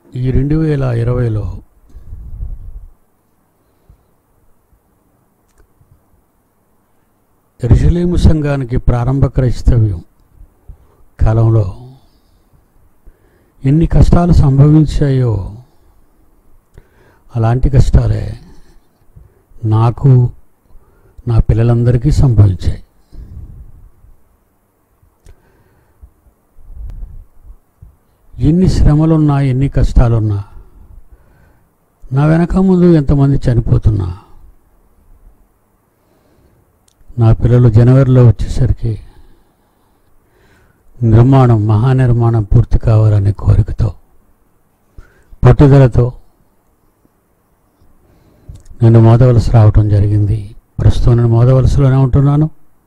ఈ రెండు వేల ఇరవైలో ఎరుషలేము సంఘానికి ప్రారంభ క్రైస్తవ్యం కాలంలో ఎన్ని కష్టాలు సంభవించాయో అలాంటి కష్టాలే నాకు నా పిల్లలందరికీ సంభవించాయి ఎన్ని శ్రమలున్నా ఎన్ని కష్టాలున్నా నా వెనక ముందు ఎంతమంది చనిపోతున్నా నా పిల్లలు జనవరిలో వచ్చేసరికి నిర్మాణం మహానిర్మాణం పూర్తి కావాలనే కోరికతో పట్టుదలతో నేను మోదవలస రావటం జరిగింది ప్రస్తుతం నేను మోదవలసలోనే ఉంటున్నాను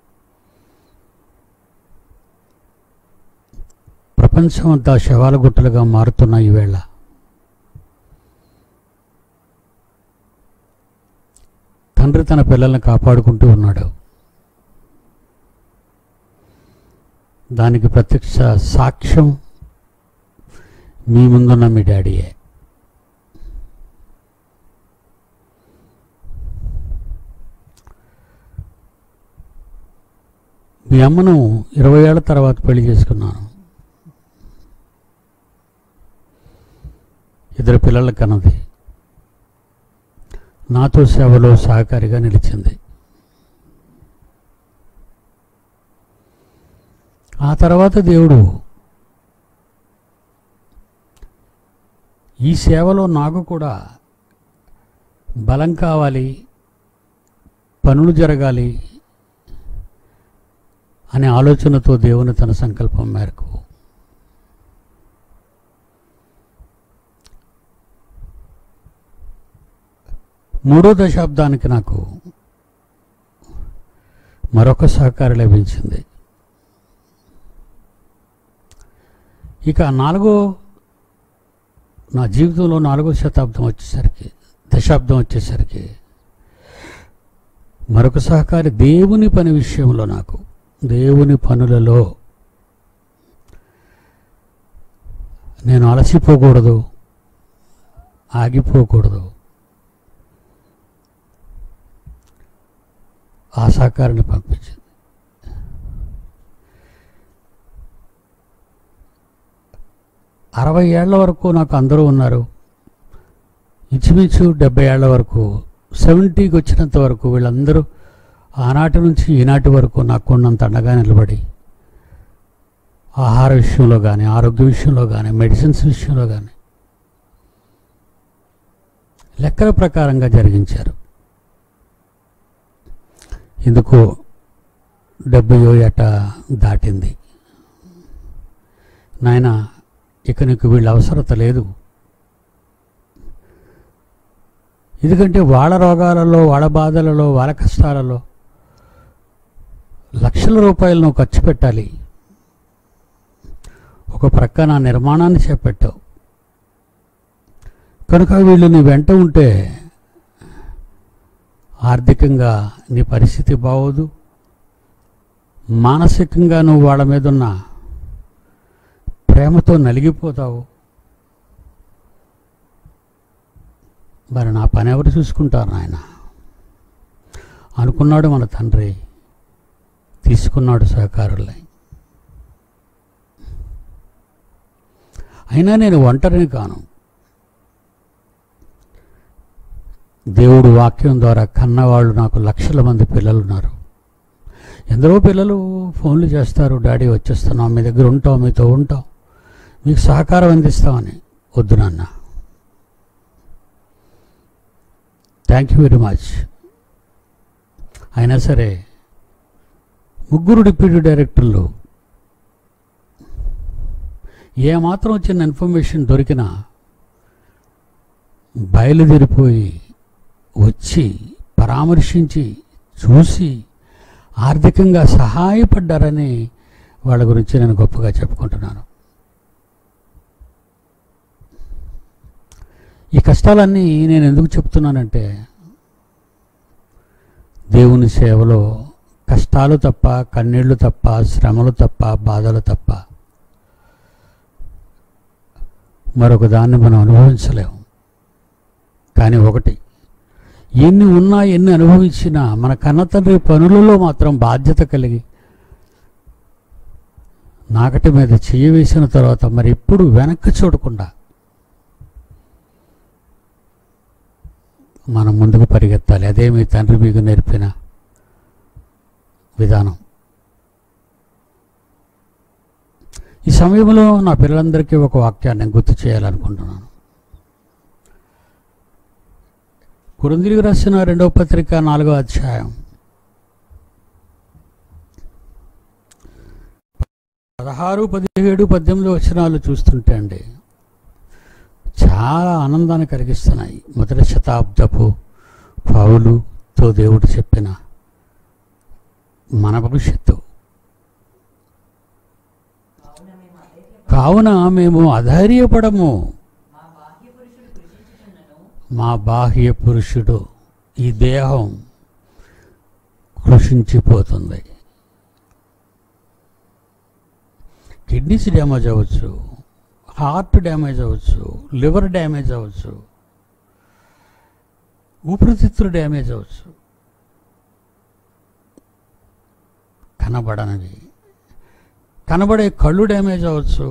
ప్రపంచం అంతా శవాల గుట్టలుగా మారుతున్న ఈవేళ తండ్రి తన పిల్లల్ని కాపాడుకుంటూ ఉన్నాడు దానికి ప్రత్యక్ష సాక్ష్యం మీ ముందున్న మీ డాడీయే మీ అమ్మను ఇరవై ఏళ్ళ తర్వాత పెళ్లి చేసుకున్నాను ఇద్దరు పిల్లల కన్నది నాతో సేవలో సహకారిగా నిలిచింది ఆ తర్వాత దేవుడు ఈ సేవలో నాకు కూడా బలం కావాలి పనులు జరగాలి అనే ఆలోచనతో దేవుని తన సంకల్పం మేరకు మూడో దశాబ్దానికి నాకు మరొక సహకారం లభించింది ఇక నాలుగో నా జీవితంలో నాలుగో శతాబ్దం వచ్చేసరికి దశాబ్దం వచ్చేసరికి మరొక సహకారి దేవుని పని విషయంలో నాకు దేవుని పనులలో నేను అలసిపోకూడదు ఆగిపోకూడదు ఆ సహకారాన్ని పంపించింది అరవై ఏళ్ల వరకు నాకు అందరూ ఉన్నారు ఇంచుమించు డెబ్బై ఏళ్ల వరకు సెవెంటీకి వచ్చినంత వరకు వీళ్ళందరూ ఆనాటి నుంచి ఈనాటి వరకు నాకు ఉన్నంత అండగా నిలబడి ఆహార విషయంలో కానీ ఆరోగ్య విషయంలో కానీ మెడిసిన్స్ విషయంలో కానీ లెక్కల ప్రకారంగా జరిగించారు ఎందుకు డెబ్బయో ఏట దాటింది నాయన ఇక నీకు వీళ్ళ అవసరత లేదు ఎందుకంటే వాళ్ళ రోగాలలో వాళ్ళ బాధలలో వాళ్ళ కష్టాలలో లక్షల రూపాయలు నువ్వు ఖర్చు పెట్టాలి ఒక ప్రక్క నా నిర్మాణాన్ని చేపట్టావు కనుక వీళ్ళు నీ వెంట ఉంటే ఆర్థికంగా నీ పరిస్థితి బాగోదు మానసికంగా నువ్వు వాళ్ళ మీద ఉన్న ప్రేమతో నలిగిపోతావు మరి నా పని ఎవరు చూసుకుంటారు నాయన అనుకున్నాడు మన తండ్రి తీసుకున్నాడు సహకారులై అయినా నేను ఒంటరిని కాను దేవుడు వాక్యం ద్వారా కన్నవాళ్ళు నాకు లక్షల మంది పిల్లలు ఉన్నారు ఎందరో పిల్లలు ఫోన్లు చేస్తారు డాడీ వచ్చేస్తున్నాం మీ దగ్గర ఉంటాం మీతో ఉంటాం మీకు సహకారం అందిస్తామని వద్దు నాన్న థ్యాంక్ యూ వెరీ మచ్ అయినా సరే ముగ్గురు డిప్యూటీ డైరెక్టర్లు ఏమాత్రం చిన్న ఇన్ఫర్మేషన్ దొరికినా బయలుదేరిపోయి వచ్చి పరామర్శించి చూసి ఆర్థికంగా సహాయపడ్డారని వాళ్ళ గురించి నేను గొప్పగా చెప్పుకుంటున్నాను ఈ కష్టాలన్నీ నేను ఎందుకు చెప్తున్నానంటే దేవుని సేవలో కష్టాలు తప్ప కన్నీళ్లు తప్ప శ్రమలు తప్ప బాధలు తప్ప మరొక దాన్ని మనం అనుభవించలేము కానీ ఒకటి ఎన్ని ఉన్నా ఎన్ని అనుభవించినా మన కన్నతండ్రి పనులలో మాత్రం బాధ్యత కలిగి నాకటి మీద చెయ్యి వేసిన తర్వాత మరి ఎప్పుడు వెనక్కి చూడకుండా మనం ముందుకు పరిగెత్తాలి అదే మీ తండ్రి మీకు నేర్పిన విధానం ఈ సమయంలో నా పిల్లలందరికీ ఒక వాక్యాన్ని గుర్తు చేయాలనుకుంటున్నాను కురందిరికి రాసిన రెండవ పత్రిక నాలుగో అధ్యాయం పదహారు పదిహేడు పద్దెనిమిది వచనాలు చూస్తుంటే అండి చాలా ఆనందాన్ని కలిగిస్తున్నాయి మొదటి శతాబ్దపు పౌలుతో దేవుడు చెప్పిన మన భవిష్యత్తు కావున మేము అధైర్యపడము మా బాహ్య పురుషుడు ఈ దేహం కృషించిపోతుంది కిడ్నీస్ డ్యామేజ్ అవ్వచ్చు హార్ట్ డ్యామేజ్ అవ్వచ్చు లివర్ డ్యామేజ్ అవ్వచ్చు ఊపిరితిత్తులు డ్యామేజ్ అవ్వచ్చు కనబడనివి కనబడే కళ్ళు డ్యామేజ్ అవ్వచ్చు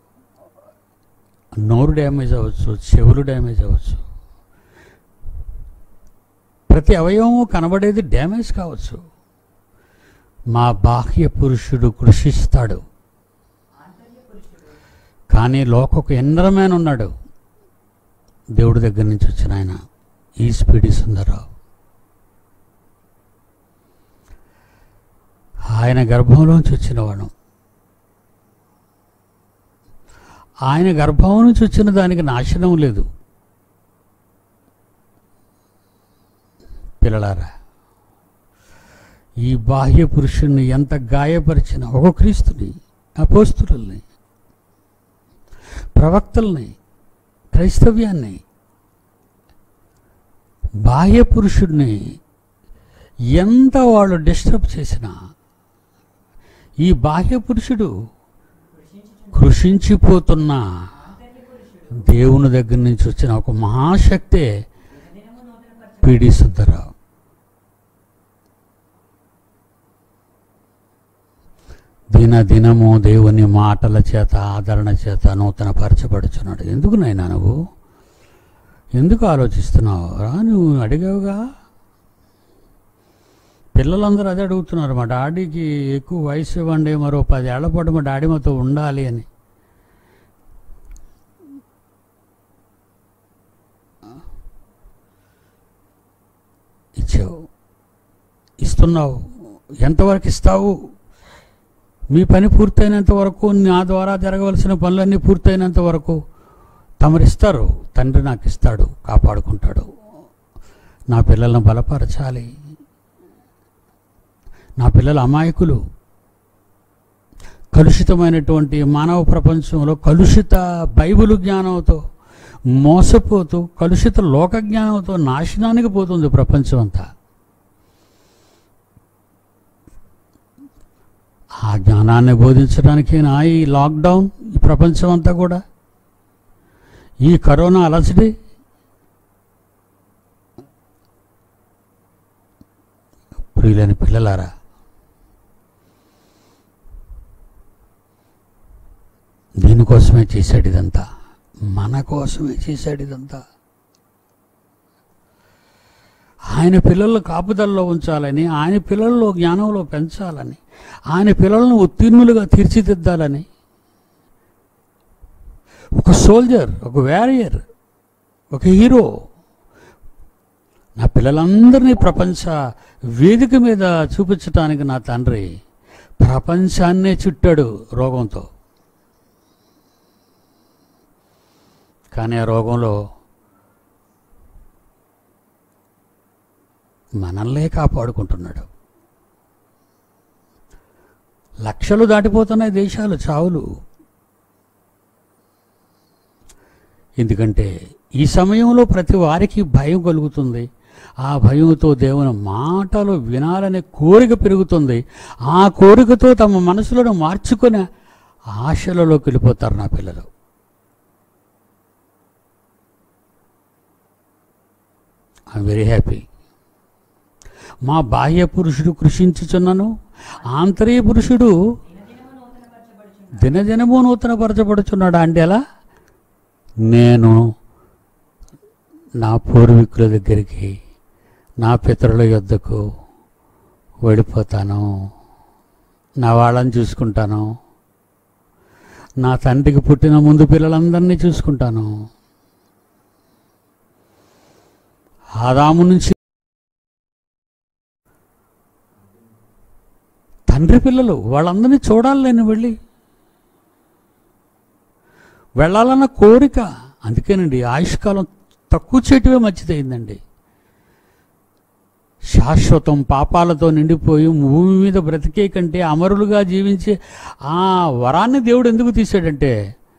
నోరు డ్యామేజ్ అవ్వచ్చు చెవులు డ్యామేజ్ అవ్వచ్చు ప్రతి అవయవము కనబడేది డ్యామేజ్ కావచ్చు మా బాహ్య పురుషుడు కృషిస్తాడు కానీ లోకకు ఎందరమైన ఉన్నాడు దేవుడి దగ్గర నుంచి వచ్చిన ఆయన ఈ స్పీడి సుందరరావు ఆయన గర్భంలోంచి వచ్చినవాడు ఆయన గర్భం నుంచి వచ్చిన దానికి నాశనం లేదు పిల్లలారా ఈ బాహ్య పురుషుణ్ణి ఎంత గాయపరిచిన ఒక క్రీస్తుని అపోస్తులని ప్రవక్తల్ని క్రైస్తవ్యాన్ని బాహ్య పురుషుడిని ఎంత వాళ్ళు డిస్టర్బ్ చేసినా ఈ బాహ్య పురుషుడు కృషించిపోతున్న దేవుని దగ్గర నుంచి వచ్చిన ఒక మహాశక్తే పిడి సుద్దరావు దిన దినము దేవుని మాటల చేత ఆదరణ చేత నూతన పరచబడుచున్నాడు ఎందుకు నైనా నువ్వు ఎందుకు ఆలోచిస్తున్నావు రా నువ్వు అడిగావుగా పిల్లలందరూ అదే అడుగుతున్నారు మా డాడీకి ఎక్కువ వయసు ఇవ్వండి మరో పదేళ్ల పాటు మా డాడీ మాతో ఉండాలి అని ఇచ్చావు ఇస్తున్నావు ఎంతవరకు ఇస్తావు మీ పని పూర్తయినంత వరకు నా ద్వారా జరగవలసిన పనులన్నీ పూర్తయినంత వరకు తమరిస్తారు తండ్రి నాకు ఇస్తాడు కాపాడుకుంటాడు నా పిల్లలను బలపరచాలి నా పిల్లలు అమాయకులు కలుషితమైనటువంటి మానవ ప్రపంచంలో కలుషిత బైబిల్ జ్ఞానంతో మోసపోతూ కలుషిత లోక జ్ఞానంతో నాశనానికి పోతుంది ప్రపంచం అంతా ఆ జ్ఞానాన్ని బోధించడానికేనా ఈ లాక్డౌన్ ఈ ప్రపంచం అంతా కూడా ఈ కరోనా అలసడి ప్రియులని పిల్లలారా దీనికోసమే చేశాడు ఇదంతా మన కోసమే చేశాడు ఇదంతా ఆయన పిల్లలను కాపుదల్లో ఉంచాలని ఆయన పిల్లల్లో జ్ఞానంలో పెంచాలని ఆయన పిల్లలను ఉత్తీర్ణులుగా తీర్చిదిద్దాలని ఒక సోల్జర్ ఒక వ్యారియర్ ఒక హీరో నా పిల్లలందరినీ ప్రపంచ వేదిక మీద చూపించటానికి నా తండ్రి ప్రపంచాన్నే చుట్టాడు రోగంతో కానీ ఆ రోగంలో మనల్నే కాపాడుకుంటున్నాడు లక్షలు దాటిపోతున్నాయి దేశాలు చావులు ఎందుకంటే ఈ సమయంలో ప్రతి వారికి భయం కలుగుతుంది ఆ భయంతో దేవుని మాటలు వినాలనే కోరిక పెరుగుతుంది ఆ కోరికతో తమ మనసులను మార్చుకునే ఆశలలోకి వెళ్ళిపోతారు నా పిల్లలు ఐఎమ్ వెరీ హ్యాపీ మా బాహ్య పురుషుడు కృషించుచున్నను ఆంతరీయ పురుషుడు దినదినము నూతనపరచబడుచున్నాడు అంటే ఎలా నేను నా పూర్వీకుల దగ్గరికి నా పితరుల యొద్దకు వెళ్ళిపోతాను నా వాళ్ళని చూసుకుంటాను నా తండ్రికి పుట్టిన ముందు పిల్లలందరినీ చూసుకుంటాను ఆదాము నుంచి తండ్రి పిల్లలు వాళ్ళందరినీ చూడాలి నేను వెళ్ళి వెళ్ళాలన్న కోరిక అందుకేనండి ఆయుష్కాలం తక్కువ చేయటమే మంచిదైందండి శాశ్వతం పాపాలతో నిండిపోయి భూమి మీద బ్రతికే కంటే అమరులుగా జీవించే ఆ వరాన్ని దేవుడు ఎందుకు తీశాడంటే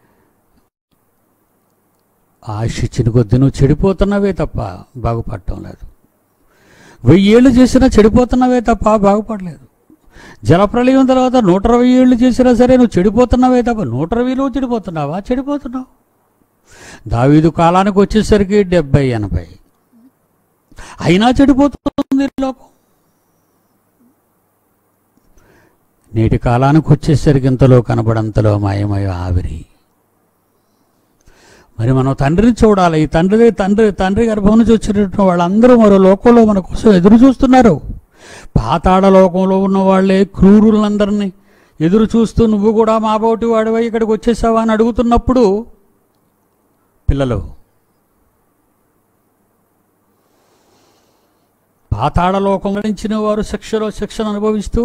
ఆయుష్ ఇచ్చిన కొద్ది నువ్వు చెడిపోతున్నావే తప్ప బాగుపడటం లేదు వెయ్యేళ్ళు చేసినా చెడిపోతున్నావే తప్ప బాగుపడలేదు జలప్రలయం తర్వాత నూట ఇరవై ఏళ్ళు చేసినా సరే నువ్వు చెడిపోతున్నావే తప్ప నూట ఇరవైలో చెడిపోతున్నావా చెడిపోతున్నావు దావీదు కాలానికి వచ్చేసరికి డెబ్బై ఎనభై అయినా చెడిపోతుంది ఈ లోకం నేటి కాలానికి వచ్చేసరికి ఇంతలో కనబడంతలో మాయమయ ఆవిరి మరి మనం తండ్రిని చూడాలి ఈ తండ్రి తండ్రి తండ్రి గర్భం నుంచి వచ్చినటువంటి వాళ్ళందరూ మరో లోకంలో మన కోసం ఎదురు చూస్తున్నారు పాతాళ లోకంలో ఉన్న వాళ్ళే క్రూరులందరినీ ఎదురు చూస్తూ నువ్వు కూడా మా బోటి వాడివై ఇక్కడికి వచ్చేసావా అని అడుగుతున్నప్పుడు పిల్లలు పాతాళ లోకం గడించిన వారు శిక్షలో శిక్షను అనుభవిస్తూ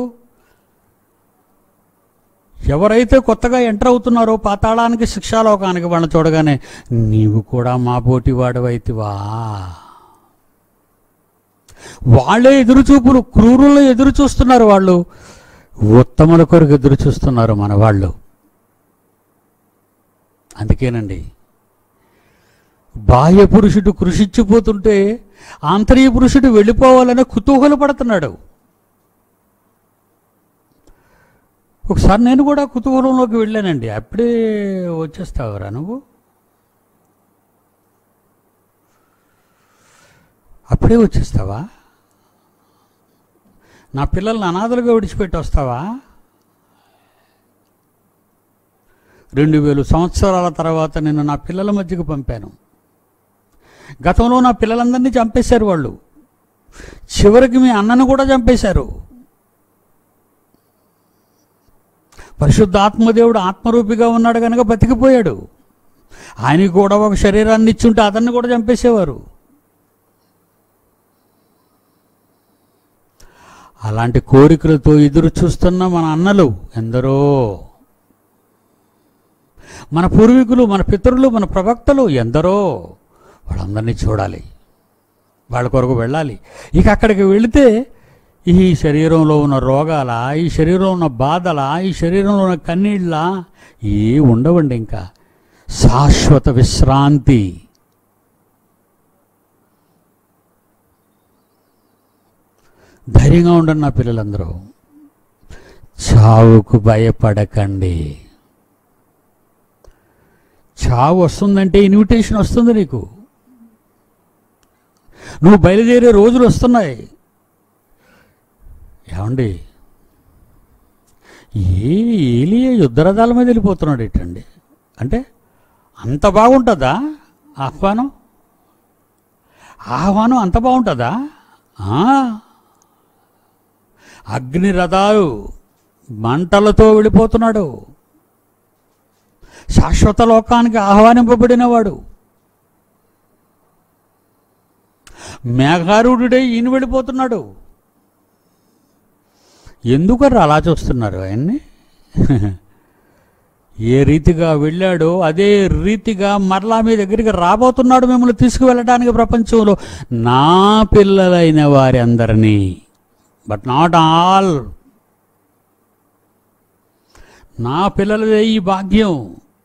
ఎవరైతే కొత్తగా ఎంటర్ అవుతున్నారో పాతాళానికి శిక్షాలోకానికి వాళ్ళని చూడగానే నీవు కూడా మా పోటీ వాడవైతివా వాళ్ళే ఎదురు చూపులు క్రూరులు ఎదురు చూస్తున్నారు వాళ్ళు ఉత్తముల కొరకు ఎదురు చూస్తున్నారు మన వాళ్ళు అందుకేనండి బాహ్య పురుషుడు కృషించిపోతుంటే ఆంతర్య పురుషుడు వెళ్ళిపోవాలని కుతూహల పడుతున్నాడు ఒకసారి నేను కూడా కుతూహలంలోకి వెళ్ళానండి అప్పుడే వచ్చేస్తావురా నువ్వు అప్పుడే వచ్చేస్తావా నా పిల్లల్ని అనాథలుగా విడిచిపెట్టి వస్తావా రెండు వేలు సంవత్సరాల తర్వాత నేను నా పిల్లల మధ్యకు పంపాను గతంలో నా పిల్లలందరినీ చంపేశారు వాళ్ళు చివరికి మీ అన్నను కూడా చంపేశారు పరిశుద్ధ ఆత్మదేవుడు ఆత్మరూపిగా ఉన్నాడు కనుక బతికిపోయాడు ఆయనకి కూడా ఒక శరీరాన్ని ఇచ్చుంటే అతన్ని కూడా చంపేసేవారు అలాంటి కోరికలతో ఎదురు చూస్తున్న మన అన్నలు ఎందరో మన పూర్వీకులు మన పితరులు మన ప్రవక్తలు ఎందరో వాళ్ళందరినీ చూడాలి వాళ్ళ కొరకు వెళ్ళాలి ఇక అక్కడికి వెళితే ఈ శరీరంలో ఉన్న రోగాల ఈ శరీరంలో ఉన్న బాధల ఈ శరీరంలో ఉన్న కన్నీళ్ళ ఏ ఉండవండి ఇంకా శాశ్వత విశ్రాంతి ధైర్యంగా ఉండండి నా పిల్లలందరూ చావుకు భయపడకండి చావు వస్తుందంటే ఇన్విటేషన్ వస్తుంది నీకు నువ్వు బయలుదేరే రోజులు వస్తున్నాయి ఏమండి ఏ ఏలియా యుద్ధరథాల మీద వెళ్ళిపోతున్నాడు ఏంటండి అంటే అంత బాగుంటుందా ఆహ్వానం ఆహ్వానం అంత బాగుంటుందా ఆ. అగ్ని రథాలు మంటలతో వెళ్ళిపోతున్నాడు శాశ్వత లోకానికి ఆహ్వానింపబడినవాడు మేఘారూఢుడై ఈయన వెళ్ళిపోతున్నాడు ఎందుకర్రా అలా చూస్తున్నారు ఆయన్ని ఏ రీతిగా వెళ్ళాడో అదే రీతిగా మరలా మీ దగ్గరికి రాబోతున్నాడు మిమ్మల్ని తీసుకువెళ్ళడానికి ప్రపంచంలో నా పిల్లలైన వారి అందరినీ బట్ నాట్ ఆల్ నా పిల్లలదే ఈ భాగ్యం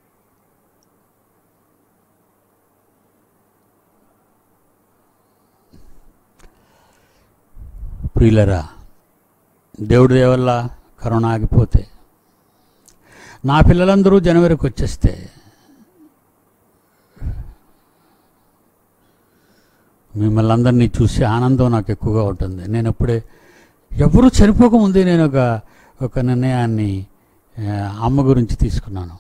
ప్రియులరా దేవుడి దేవల్ల కరోనా ఆగిపోతే నా పిల్లలందరూ జనవరికి వచ్చేస్తే మిమ్మల్ని అందరినీ చూసి ఆనందం నాకు ఎక్కువగా ఉంటుంది నేను అప్పుడే ఎవరు చనిపోకముందే నేను ఒక ఒక నిర్ణయాన్ని ఆ, అమ్మ గురించి తీసుకున్నాను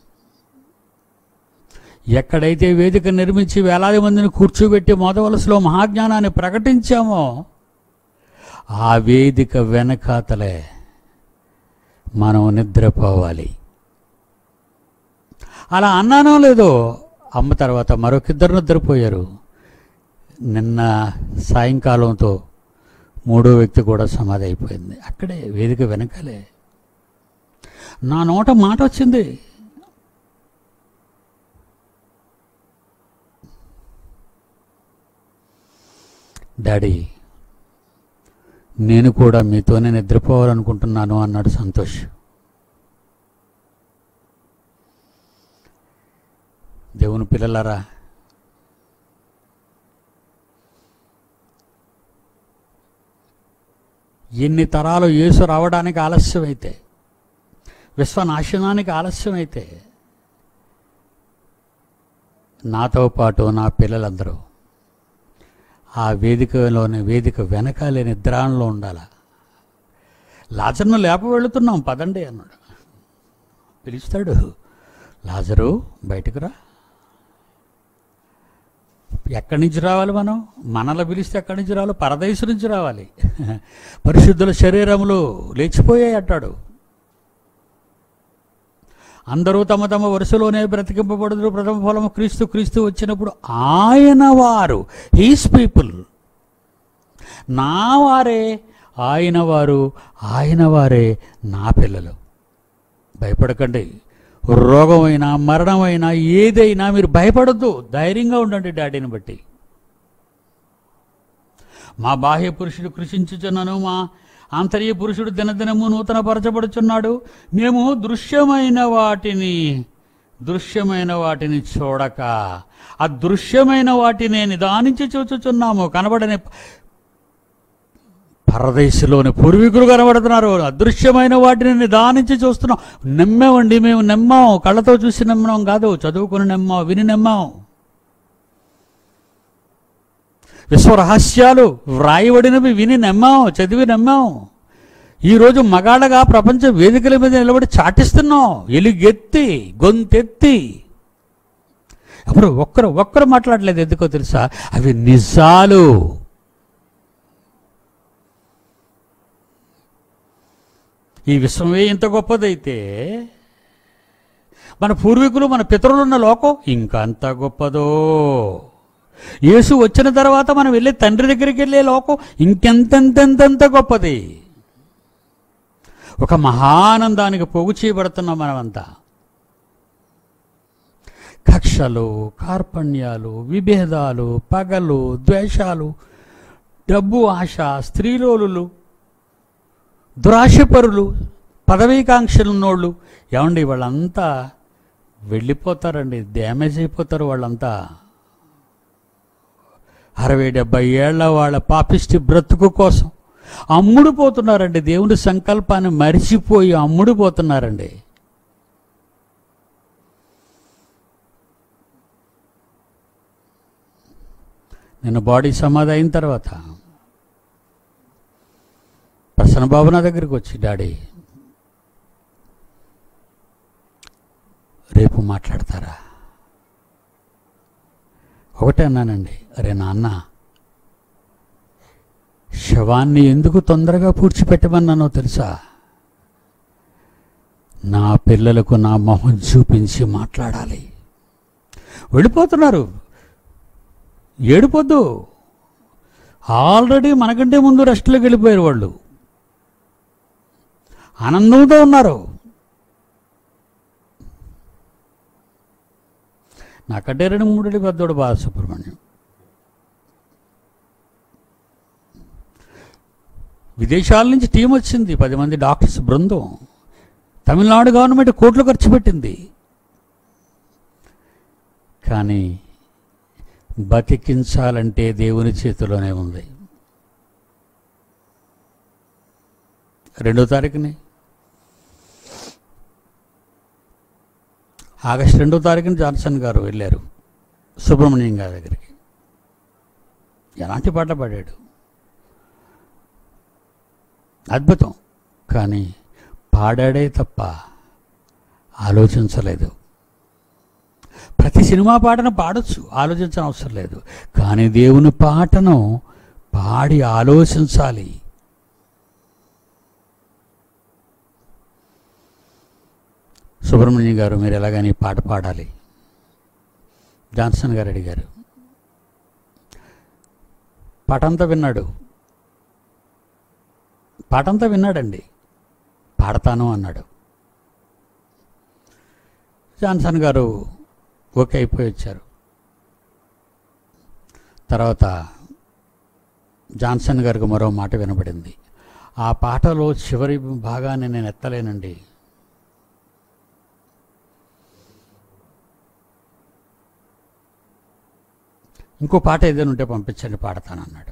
ఎక్కడైతే వేదిక నిర్మించి వేలాది మందిని కూర్చోబెట్టి మొదవలసలో మహాజ్ఞానాన్ని ప్రకటించామో ఆ వేదిక వెనకాతలే మనం నిద్రపోవాలి అలా అన్నానో లేదో అమ్మ తర్వాత మరొకిద్దరు నిద్రపోయారు నిన్న సాయంకాలంతో మూడో వ్యక్తి కూడా సమాధి అయిపోయింది అక్కడే వేదిక వెనకాలే నా నోట మాట వచ్చింది డాడీ నేను కూడా మీతోనే నిద్రపోవాలనుకుంటున్నాను అన్నాడు సంతోష్ దేవుని పిల్లలారా ఎన్ని తరాలు యేసు రావడానికి ఆలస్యమైతే విశ్వనాశనానికి ఆలస్యమైతే నాతో పాటు నా పిల్లలందరూ ఆ వేదికలోని వేదిక వెనకాలే నిద్రాణలో ఉండాల లాజర్ను లేప వెళుతున్నాం పదండి అన్నాడు పిలుస్తాడు లాజరు బయటకు రా ఎక్కడి నుంచి రావాలి మనం మనలో పిలిస్తే ఎక్కడి నుంచి రావాలి పరదేశం నుంచి రావాలి పరిశుద్ధుల శరీరములు లేచిపోయాయి అంటాడు అందరూ తమ తమ వరుసలోనే బ్రతికింపబడుదురు ప్రథమ ఫలము క్రీస్తు క్రీస్తు వచ్చినప్పుడు ఆయన వారు హీస్ పీపుల్ నా వారే ఆయన వారు ఆయన వారే నా పిల్లలు భయపడకండి రోగమైనా మరణమైనా ఏదైనా మీరు భయపడద్దు ధైర్యంగా ఉండండి డాడీని బట్టి మా బాహ్య పురుషుడు కృషించుచున్నాను మా ఆంతర్య పురుషుడు దినదినము నూతన పరచబడుచున్నాడు మేము దృశ్యమైన వాటిని దృశ్యమైన వాటిని చూడక అదృశ్యమైన వాటిని నిదానించి చూచుచున్నాము కనబడని పరదేశంలోని పూర్వీకులు కనబడుతున్నారు అదృశ్యమైన వాటిని నిదానించి చూస్తున్నాం నమ్మామండి మేము నమ్మాం కళ్ళతో చూసి నమ్మాం కాదు చదువుకుని నమ్మాం విని నమ్మాం విశ్వరహస్యాలు వ్రాయబడినవి విని నమ్మాం చదివి నమ్మాం ఈరోజు మగాళ్ళగా ప్రపంచ వేదికల మీద నిలబడి చాటిస్తున్నాం ఎలుగెత్తి గొంతెత్తి అప్పుడు ఒక్కరు ఒక్కరు మాట్లాడలేదు ఎందుకో తెలుసా అవి నిజాలు ఈ విశ్వమే ఇంత గొప్పదైతే మన పూర్వీకులు మన పితరులు ఉన్న లోకం ఇంకా అంత గొప్పదో యేసు వచ్చిన తర్వాత మనం వెళ్ళే తండ్రి దగ్గరికి వెళ్ళే లోకం ఇంకెంతెంతెంతెంత గొప్పది ఒక మహానందానికి పోగు చేయబడుతున్నాం మనమంతా కక్షలు కార్పణ్యాలు విభేదాలు పగలు ద్వేషాలు డబ్బు ఆశ స్త్రీలోలులు దురాశపరులు పదవీకాంక్షలు ఉన్నోళ్ళు ఏమండి వాళ్ళంతా వెళ్ళిపోతారండి డ్యామేజ్ అయిపోతారు వాళ్ళంతా అరవై డెబ్బై ఏళ్ల వాళ్ళ పాపిష్టి బ్రతుకు కోసం అమ్ముడుపోతున్నారండి దేవుని సంకల్పాన్ని మరిచిపోయి అమ్ముడుపోతున్నారండి నేను బాడీ సమాధి అయిన తర్వాత ప్రసన్న బాబు నా దగ్గరికి వచ్చి డాడీ రేపు మాట్లాడతారా ఒకటే అన్నానండి అరే నాన్న శవాన్ని ఎందుకు తొందరగా పూడ్చిపెట్టమన్నానో తెలుసా నా పిల్లలకు నా మొహం చూపించి మాట్లాడాలి వెళ్ళిపోతున్నారు ఏడిపోద్దు ఆల్రెడీ మనకంటే ముందు రెస్ట్లోకి వెళ్ళిపోయారు వాళ్ళు ఆనందంతో ఉన్నారు నాకంటే రెండు మూడేళ్ళు పెద్దోడు బాలసుబ్రహ్మణ్యం విదేశాల నుంచి టీం వచ్చింది పది మంది డాక్టర్స్ బృందం తమిళనాడు గవర్నమెంట్ కోట్లు ఖర్చు పెట్టింది కానీ బతికించాలంటే దేవుని చేతిలోనే ఉంది రెండో తారీఖుని ఆగస్ట్ రెండో తారీఖున జాన్సన్ గారు వెళ్ళారు సుబ్రహ్మణ్యం గారి దగ్గరికి ఎలాంటి పాటలు పాడాడు అద్భుతం కానీ పాడాడే తప్ప ఆలోచించలేదు ప్రతి సినిమా పాటను పాడొచ్చు ఆలోచించని అవసరం లేదు కానీ దేవుని పాటను పాడి ఆలోచించాలి సుబ్రహ్మణ్యం గారు మీరు ఎలాగని పాట పాడాలి జాన్సన్ గారు అడిగారు పాటంతా విన్నాడు పాటంతా విన్నాడండి పాడతాను అన్నాడు జాన్సన్ గారు ఓకే అయిపోయి వచ్చారు తర్వాత జాన్సన్ గారికి మరో మాట వినబడింది ఆ పాటలో చివరి భాగాన్ని నేను ఎత్తలేనండి ఇంకో పాట ఏదైనా ఉంటే పంపించండి పాడతానన్నాడు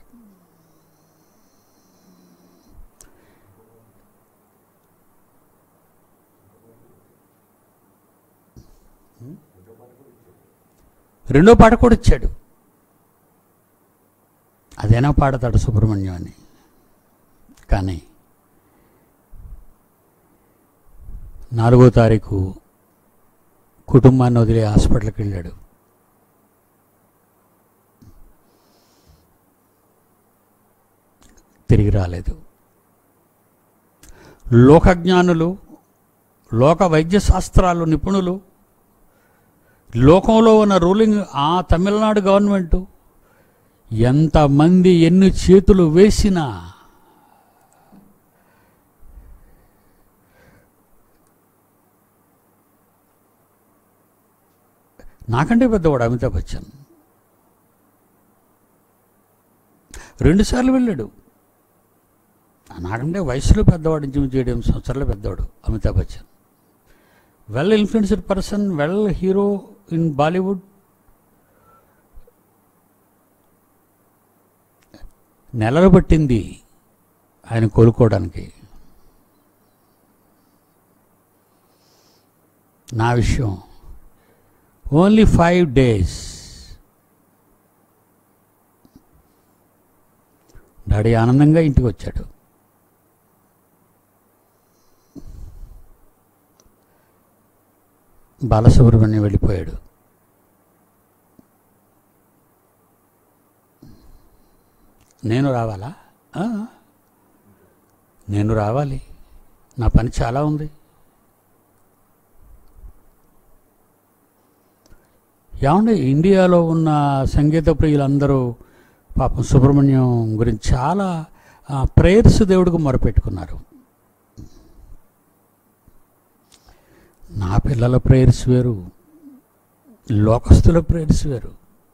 రెండో పాట కూడా ఇచ్చాడు అదేనా పాడతాడు సుబ్రహ్మణ్యం అని కానీ నాలుగో తారీఖు కుటుంబాన్ని వదిలి హాస్పిటల్కి వెళ్ళాడు తిరిగి రాలేదు లోకజ్ఞానులు లోక వైద్య శాస్త్రాలు నిపుణులు లోకంలో ఉన్న రూలింగ్ ఆ తమిళనాడు గవర్నమెంటు ఎంతమంది ఎన్ని చేతులు వేసినా నాకంటే పెద్దవాడు అమితాబ్ బచ్చన్ రెండుసార్లు వెళ్ళాడు నాకంటే వయసులో పెద్దవాడు ఇంచుమించు ఏడు ఎనిమిది సంవత్సరాలు పెద్దవాడు Amitabh Bachchan well influenced person well hero in Bollywood నెలలు పట్టింది ఆయన కోలుకోవడానికి నా విషయం ఓన్లీ ఫైవ్ డేస్ డాడీ ఆనందంగా ఇంటికి వచ్చాడు బాలసుబ్రహ్మణ్యం వెళ్ళిపోయాడు నేను రావాలా ఆ, నేను రావాలి నా పని చాలా ఉంది ఏమండి ఇండియాలో ఉన్న సంగీత ప్రియులందరూ పాపం సుబ్రహ్మణ్యం గురించి చాలా ప్రేయర్స్ దేవుడికి మొరపెట్టుకున్నారు నా పిల్లల ప్రేయర్స్ వేరు లోకస్తుల ప్రేయర్స్ వేరు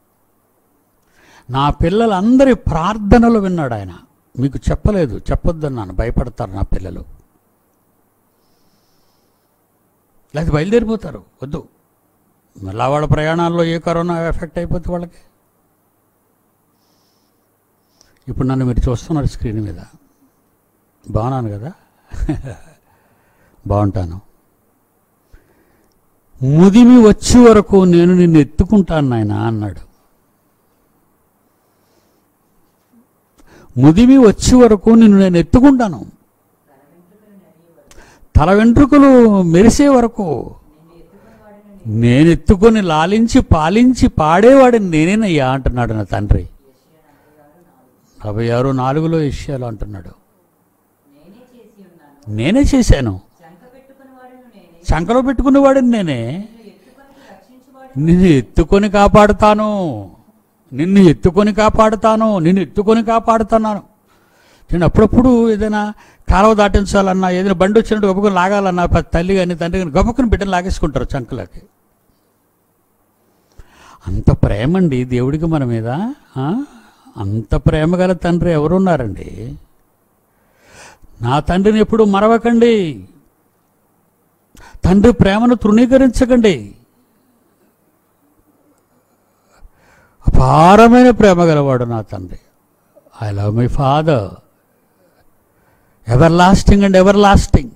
నా పిల్లలందరి ప్రార్థనలు విన్నాడు ఆయన మీకు చెప్పలేదు చెప్పొద్దన్నాను భయపడతారు నా పిల్లలు లేకపోతే బయలుదేరిపోతారు వద్దు మళ్ళా వాళ్ళ ప్రయాణాల్లో ఏ కరోనా ఎఫెక్ట్ అయిపోతే వాళ్ళకి ఇప్పుడు నన్ను మీరు చూస్తున్నారు స్క్రీన్ మీద బాగున్నాను కదా బాగుంటాను ముదిమి వచ్చే వరకు నేను నిన్ను ఎత్తుకుంటాను నాయన అన్నాడు ముదిమి వచ్చే వరకు నిన్ను నేను ఎత్తుకుంటాను తల వెంట్రుకలు మెరిసే వరకు నేను ఎత్తుకొని లాలించి పాలించి పాడేవాడిని నేనేనయ్యా అంటున్నాడు నా తండ్రి నలభై ఆరు నాలుగులో విషయాలు అంటున్నాడు నేనే చేసి ఉన్నాను నేనే చేశాను చంక పెట్టుకుని వాడును నేనే చంకలో పెట్టుకునేవాడిని నేనే నిన్ను ఎత్తుకొని రక్షించువాడు నిన్ను ఎత్తుకొని కాపాడుతాను నిన్ను ఎత్తుకొని కాపాడుతాను నిన్ను ఎత్తుకొని కాపాడుతున్నాను నేను అప్పుడప్పుడు ఏదైనా కాలువ దాటించాలన్నా ఏదైనా బండి వచ్చినట్టు గొప్పకొని లాగాలన్నా ప- తల్లి కానీ తండ్రి కానీ గొప్పకొని బిడ్డను లాగేసుకుంటారు చంకలకి అంత ప్రేమండి దేవుడికి మన మీద ఆ? అంత ప్రేమ గల తండ్రి ఎవరున్నారండి నా తండ్రిని ఎప్పుడు మరవకండి తండ్రి ప్రేమను తృణీకరించకండి అపారమైన ప్రేమ గలవాడు నా తండ్రి I love my father everlasting and everlasting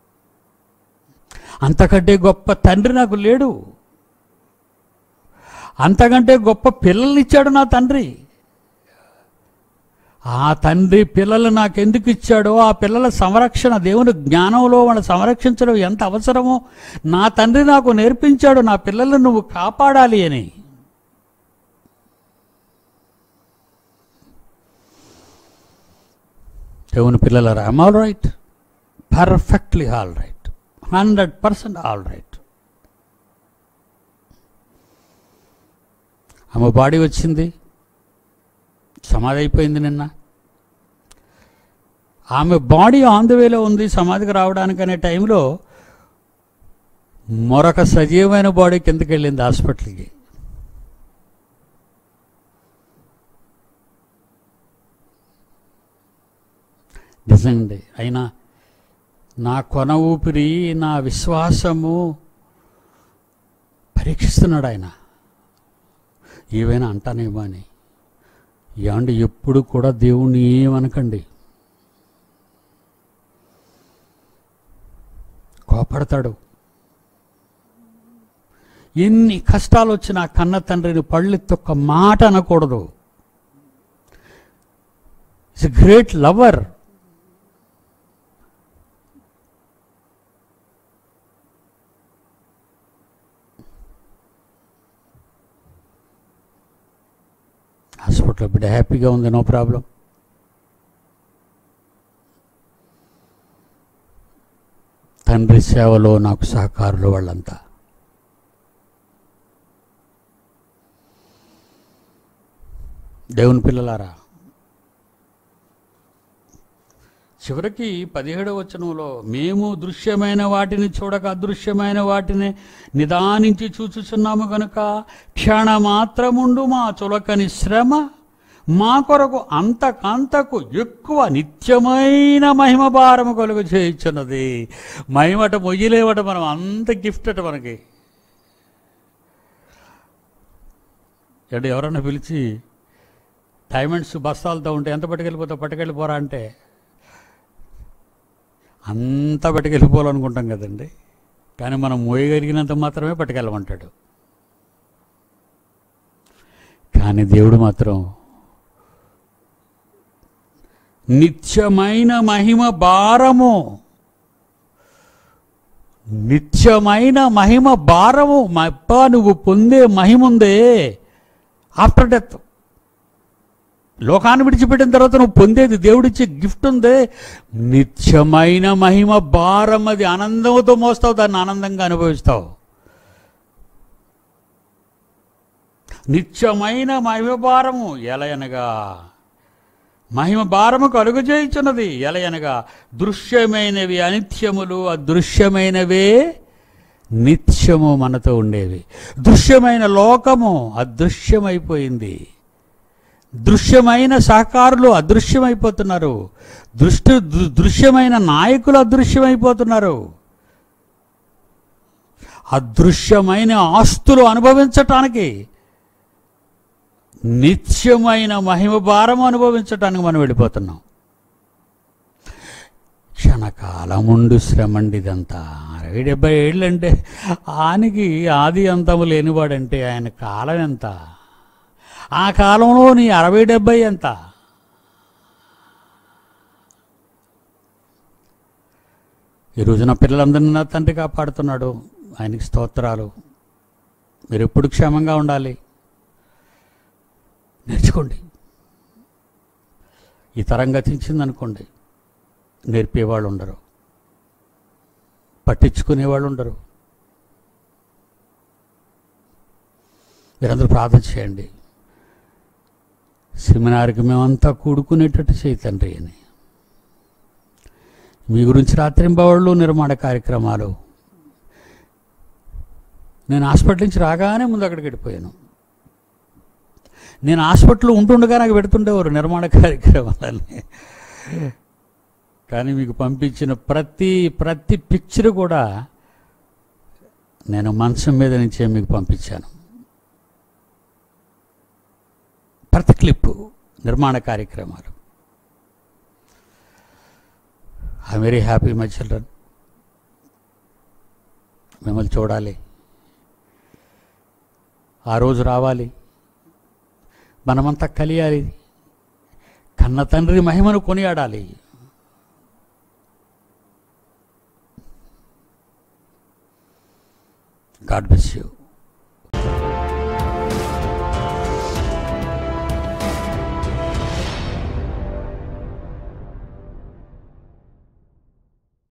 అంతకంటే గొప్ప తండ్రి నాకు లేడు అంతకంటే గొప్ప పిల్లల్ని ఇచ్చాడు నా తండ్రి ఆ తండ్రి పిల్లలు నాకెందుకు ఇచ్చాడో ఆ పిల్లల సంరక్షణ దేవుని జ్ఞానంలో వాళ్ళని సంరక్షించడం ఎంత అవసరమో నా తండ్రి నాకు నేర్పించాడు నా పిల్లలను నువ్వు కాపాడాలి అని దేవుని పిల్లలరా I'm all right perfectly all right hundred percent all right ఆమె బాడీ వచ్చింది సమాధి అయిపోయింది నిన్న ఆమె బాడీ ఆన్ ద వేలో ఉంది సమాధికి రావడానికి అనే టైంలో మరొక సజీవమైన బాడీ కిందకి వెళ్ళింది హాస్పిటల్కి నిజండి అయినా నా కొన ఊపిరి నా విశ్వాసము పరీక్షిస్తున్నాడు ఆయన ఏవైనా అంటానేమో అని ఏమండి ఎప్పుడు కూడా దేవుణ్ణి ఏమనకండి కోపడతాడు ఎన్ని కష్టాలు వచ్చినా కన్న తండ్రిని పళ్ళెత్తి ఒక్క మాట అనకూడదు ఇట్స్ గ్రేట్ లవర్ హాస్పిటల్లో బిడ్డ హ్యాపీగా ఉంది నో ప్రాబ్లం తండ్రి సేవలో నాకు సహకారులు వాళ్ళంతా దేవుని పిల్లలారా చివరికి పదిహేడవ వచనంలో మేము దృశ్యమైన వాటిని చూడక అదృశ్యమైన వాటిని నిదానించి చూచుచున్నాము గనుక క్షణమాత్రముండు మా చులకని శ్రమ మా కొరకు అంతకంతకు ఎక్కువ నిత్యమైన మహిమ భారము కలుగు చేయించున్నది మహిమట మొయ్యలేవట మనం అంత గిఫ్ట్ అట మనకి అంటే ఎవరన్నా పిలిచి డైమండ్స్ బస్తాలతో ఉంటే ఎంత పట్టుకెళ్ళిపోతావు పట్టుకెళ్ళిపోరా అంటే అంతా పట్టుకెళ్ళిపోవాలనుకుంటాం కదండి కానీ మనం మోయగలిగినంత మాత్రమే పట్టుకెళ్ళమంటాడు కానీ దేవుడు మాత్రం నిత్యమైన మహిమ భారము నిత్యమైన మహిమ భారము మా అప్ప నువ్వు పొందే మహిమ ఉందే ఆఫ్టర్ డెత్ లోకాన్ని విడిచిపెట్టిన తర్వాత నువ్వు పొందేది దేవుడిచ్చే గిఫ్ట్ ఉందే నిత్యమైన మహిమ భారం అది ఆనందంతో మోస్తావు దాన్ని ఆనందంగా అనుభవిస్తావు నిత్యమైన మహిమ భారము ఎలయనగా మహిమ భారము కలుగు చేయుచున్నది ఎలయనగా దృశ్యమైనవి అనిత్యములు అదృశ్యమైనవే నిత్యము మనతో ఉండేవి దృశ్యమైన లోకము అదృశ్యమైపోయింది దృశ్యమైన సహకారులు అదృశ్యమైపోతున్నారు దృష్టి దృ- దృశ్యమైన నాయకులు అదృశ్యమైపోతున్నారు అదృశ్యమైన ఆస్తులు అనుభవించటానికి నిత్యమైన మహిమ భారం అనుభవించటానికి మనం వెళ్ళిపోతున్నాం క్షణకాలముండు శ్రమండి ఇదంతా అరవై డెబ్బై ఏళ్ళంటే ఆనికి ఆది అంతము లేనివాడంటే ఆయన కాలం ఎంత ఆ కాలంలో నీ అరవై డెబ్బై ఎంత ఈ రోజున పిల్లలందరినీ నా తండ్రి కాపాడుతున్నాడు ఆయనకి స్తోత్రాలు మీరు ఎప్పుడు క్షేమంగా ఉండాలి నేర్చుకోండి ఈ తరం గతించిందనుకోండి నేర్పేవాళ్ళు ఉండరు పట్టించుకునేవాళ్ళు ఉండరు మీరందరూ ప్రార్థన చేయండి సెమినార్కి మేమంతా కూడుకునేటట్టు చేయి తండ్రి అని మీ గురించి రాత్రింబవళ్ళు నిర్మాణ కార్యక్రమాలు నేను హాస్పిటల్ నుంచి రాగానే ముందు అక్కడికి వెళ్ళిపోయాను నేను హాస్పిటల్లో ఉంటుండగా నాకు పెడుతుండేవారు నిర్మాణ కార్యక్రమాలన్నీ కానీ మీకు పంపించిన ప్రతి ప్రతి పిక్చర్ కూడా నేను మంచం మీద నుంచే మీకు పంపించాను ప్రతి క్లిప్పు నిర్మాణ కార్యక్రమాలు I very happy my children మిమ్మల్ని చూడాలి ఆ రోజు రావాలి మనమంతా కలియాలి కన్న తండ్రి మహిమను కొనియాడాలి గాడ్ బ్లెస్ యూ